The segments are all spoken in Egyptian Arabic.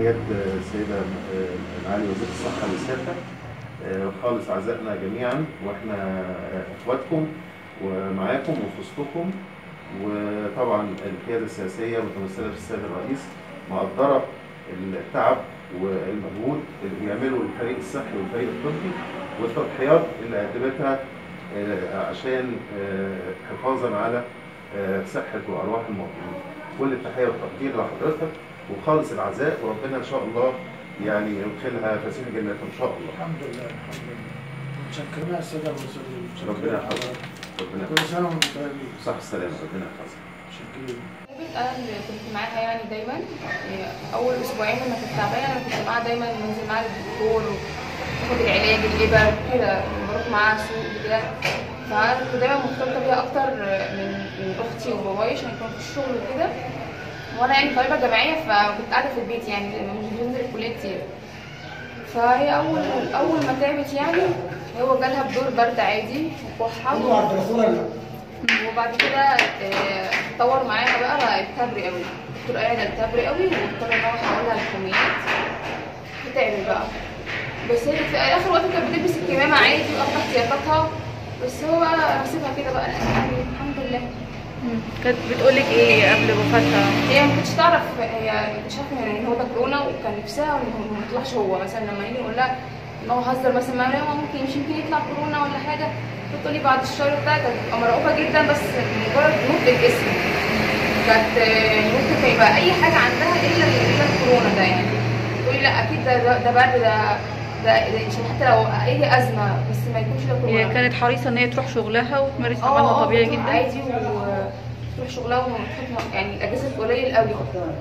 تحيات السيدة معالي وزيرة الصحة لسيادتك خالص عزائنا جميعا واحنا اخواتكم ومعاكم وفي وسطكم وطبعا القيادة السياسية متمثلة في السيد الرئيس مقدرة التعب والمجهود اللي بيعمله الفريق الصحي والفريق الطبي والتضحيات اللي قدمتها عشان حفاظا على صحة وأرواح المواطنين. كل التحية والتقدير لحضرتك وخالص العزاء وربنا إن شاء الله يعني يدخلها فسيح جناته إن شاء الله. الحمد لله الحمد لله متشكرين يا الساده المسؤولين ربنا يحفظك. ربنا كل سنه وانتم طيبين صح السلامة ربنا يحفظك. متشكرين انا اللي كنت معاها يعني دايما اول اسبوعين لما كنت تعبانه انا كنت معاها دايما بنزل معاها للدكتور وتاخد العلاج الابر كده بروح معاها سوق كده فانا كنت دايما مرتبطه بيها اكتر من من اختي وبابايا عشان كانوا في الشغل وكده وانا يعني طالبه جامعيه فكنت قاعده في البيت يعني مش بنزل الكليه كتير فهي اول اول ما تعبت يعني هو جالها بدور برد عادي وكحه وبعد كده اه، اتطور معاها بقى بقى بتبري قوي الدكتور قال ده بتبري قوي واضطر ان هو يحولها للكميات بتعمل بقى بس هي في اخر وقت كانت بتلبس الكمامه عادي واخدة احتياطاتها بس هو بقى هسيبها كده بقى يعني الحمد لله كانت بتقول لك ايه قبل وفاتها هي ما كانتش تعرف هي اكتشفنا ان هو ده كورونا وكان نفسها انه ما يطلعش هو مثلا لما نيجي نقول لها ان هو هزر مثلا معانا هو ممكن مش يمكن يطلع كورونا ولا حاجه بتقول لي بعد الشهر بتاعها كانت بتبقى مرعوبه جدا بس مجرد نوت الجسم كانت آه، ممكن كان يبقى اي حاجه عندها الا الا الكورونا ده يعني تقول لي لا اكيد ده ده, ده برد ده ده ده عشان حتى لو اي ازمه بس ما يكونش ده كورونا هي كانت حريصه ان هي تروح شغلها وتمارس اه عملها اه طبيعي بتروح جدا عادي وتروح شغلها وتحط يعني الاجازه قليل قوي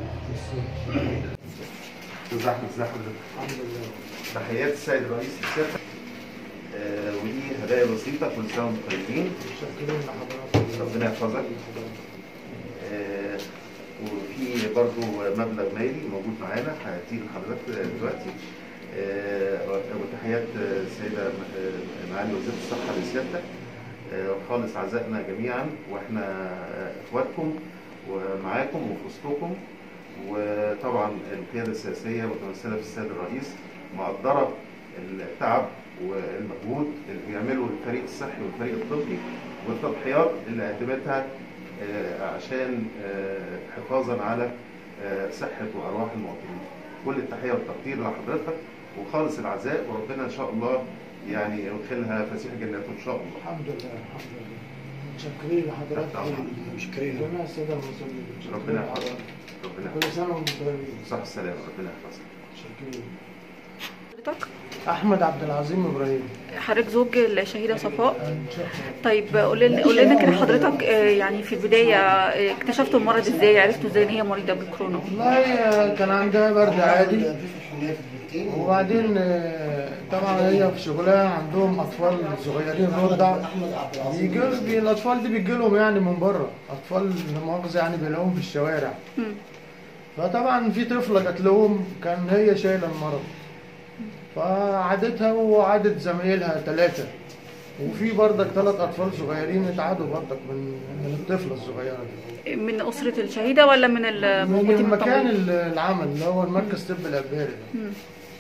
أستاذ أحمد ازي حضرتك؟ الحمد لله تحيات السيد الرئيس لسيادتك آه، ودي هدايا بسيطة كل سنة وانتم طيبين متشكرين لحضرتك ربنا يحفظك. آه، وفي برضو مبلغ مالي موجود معانا هديه لحضرتك دلوقتي آه، وتحيات السيدة آه، معالي وزيرة الصحة لسيادتك آه، وخالص عزائنا جميعا واحنا آه، اخواتكم ومعاكم وفي وسطكم وطبعا القيادة السياسية متمثلة في السيد الرئيس مقدرة التعب والمجهود اللي بيعمله الفريق الصحي والفريق الطبي والتضحيات اللي قدمتها آه، عشان آه، حفاظا على آه، صحة وأرواح المواطنين. كل التحية والتقدير لحضرتك وخالص العزاء وربنا إن شاء الله يعني يدخلها فسيح جناته إن شاء الله. الحمد لله الحمد لله متشكرين لحضرتك متشكرين. جميع الساده المسؤولين ربنا يحفظك. ربنا كل يحفظك. سنه وانتم طيبين صح السلامة ربنا يحفظك. متشكرين حضرتك احمد عبد العظيم ابراهيم حضرتك زوج الشهيده صفاء ان شاء الله طيب قول لنا قول لنا كده حضرتك آه، يعني في البدايه آه، اكتشفتوا المرض ازاي عرفتوا ازاي ان هي مريضه بالكورونا والله كان عندها برد عادي وبعدين آه، طبعا هي في شغلها عندهم اطفال صغيرين رضع بيجي بي الاطفال دي بيجي لهم يعني من بره اطفال لا مؤاخذه يعني بيلاقوهم في الشوارع مم. فطبعا في طفله جات لهم كان هي شايله المرض فعادتها وعادت زمايلها ثلاثه وفي بردك ثلاث اطفال صغيرين اتعادوا بردك من من الطفله الصغيره دي من اسره الشهيده ولا من من الموجودين المكان بالطبيب؟ العمل اللي هو المركز طب الاباري ده مم.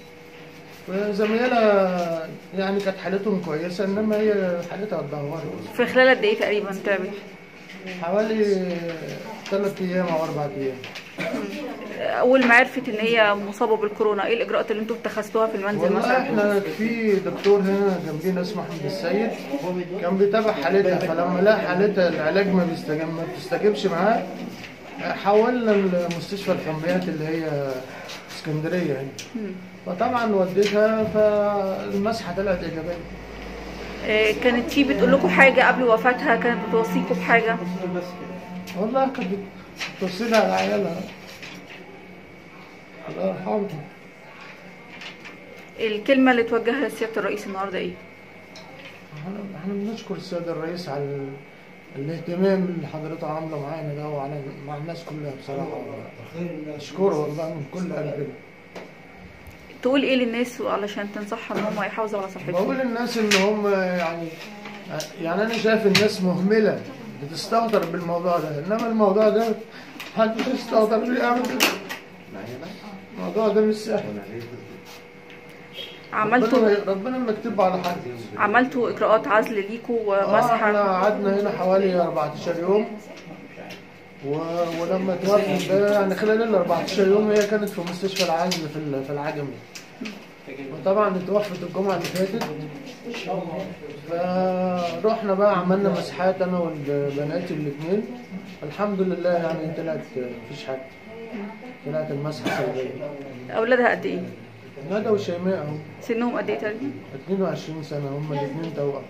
فزميلها يعني كانت حالتهم كويسه انما هي حالتها اتدهورت في خلال قد ايه تقريبا تعبت حوالي ثلاث ايام او اربع ايام اول ما عرفت ان هي مصابه بالكورونا ايه الاجراءات اللي انتوا اتخذتوها في المنزل والله مثلا احنا في دكتور هنا جنبينا اسمه احمد السيد كان بيتابع حالتها فلما لقى حالتها العلاج ما بيستجب ما بتستجبش معاه حولنا لمستشفى الحميات اللي هي اسكندريه هنا مم. فطبعا وديتها فالمسحه طلعت ايجابيه آه، كانت في بتقول لكم حاجه قبل وفاتها كانت بتوصيكم بحاجه والله كانت بتوصينا على عيالها الله يرحمها الكلمه اللي توجهها لسياده الرئيس النهارده ايه احنا احنا بنشكر السيد الرئيس على ال- الاهتمام اللي حضرته عامله معانا ده وعلى مع الناس كلها بصراحه اشكره والله من كل قلبي تقول ايه للناس علشان تنصحهم ان هم يحافظوا على صحتهم بقول للناس ان هم يعني يعني انا شايف الناس مهمله بتستهتر بالموضوع ده انما الموضوع ده محدش يستهتر بيه ابدا الموضوع ده مش سهل عملتوا ربنا ربنا ما يكتبه على حد عملتوا اجراءات عزل ليكوا آه، احنا ومسحه قعدنا هنا حوالي 14 يوم و... ولما توفت ده يعني خلال ال 14 يوم هي كانت في مستشفى العزل في ال- في العجمي وطبعا اتوفت الجمعه اللي فاتت فروحنا بقى عملنا مسحات انا والبنات الاثنين الحمد لله يعني طلعت مفيش حاجه طلعت المسحه سلبيه اولادها قد ايه ندى وشيماء اهو سنهم قد ايه تقريبا 22 سنه هم الاثنين توأم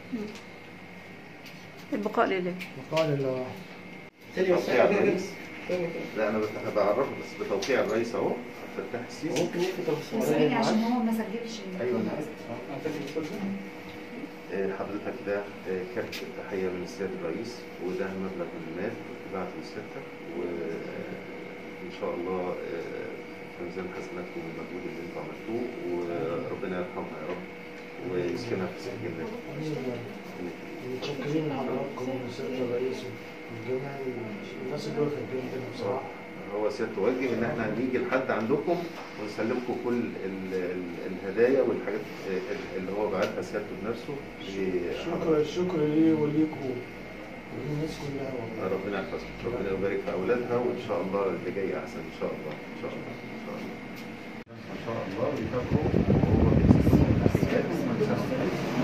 البقاء لله وقال الله توقيع الرئيس لا انا بت- بعرفه بس بتوقيع الرئيس اهو عبد الفتاح السيسي ثواني عشان هو ما سجلش ايوه انا عارف. آه، حضرتك ده آه، كارت تحية من السيد الرئيس وده مبلغ من المال بعته لسيادتك وإن شاء الله آه، في ميزان حسناتكم المجهود اللي انتوا عملتوه وربنا يرحمها يا رب ويسكنها في سجن النبي. متشكرين لحضراتكم ولسيادة الرئيس والجميع الناس اللي وقفت جنبنا بصراحة هو سيادته وجه ان احنا هنيجي لحد عندكم ونسلمكم كل ال- ال- الهدايا والحاجات ال- اللي هو بعتها سيادته بنفسه شكر الشكر ليه وليكم وللناس كلها والله ربنا يحفظكم ربنا يبارك في اولادها وان شاء الله اللي جاي احسن ان شاء الله ان شاء الله ان شاء الله ان شاء الله ويتابعوا وهو بيسلم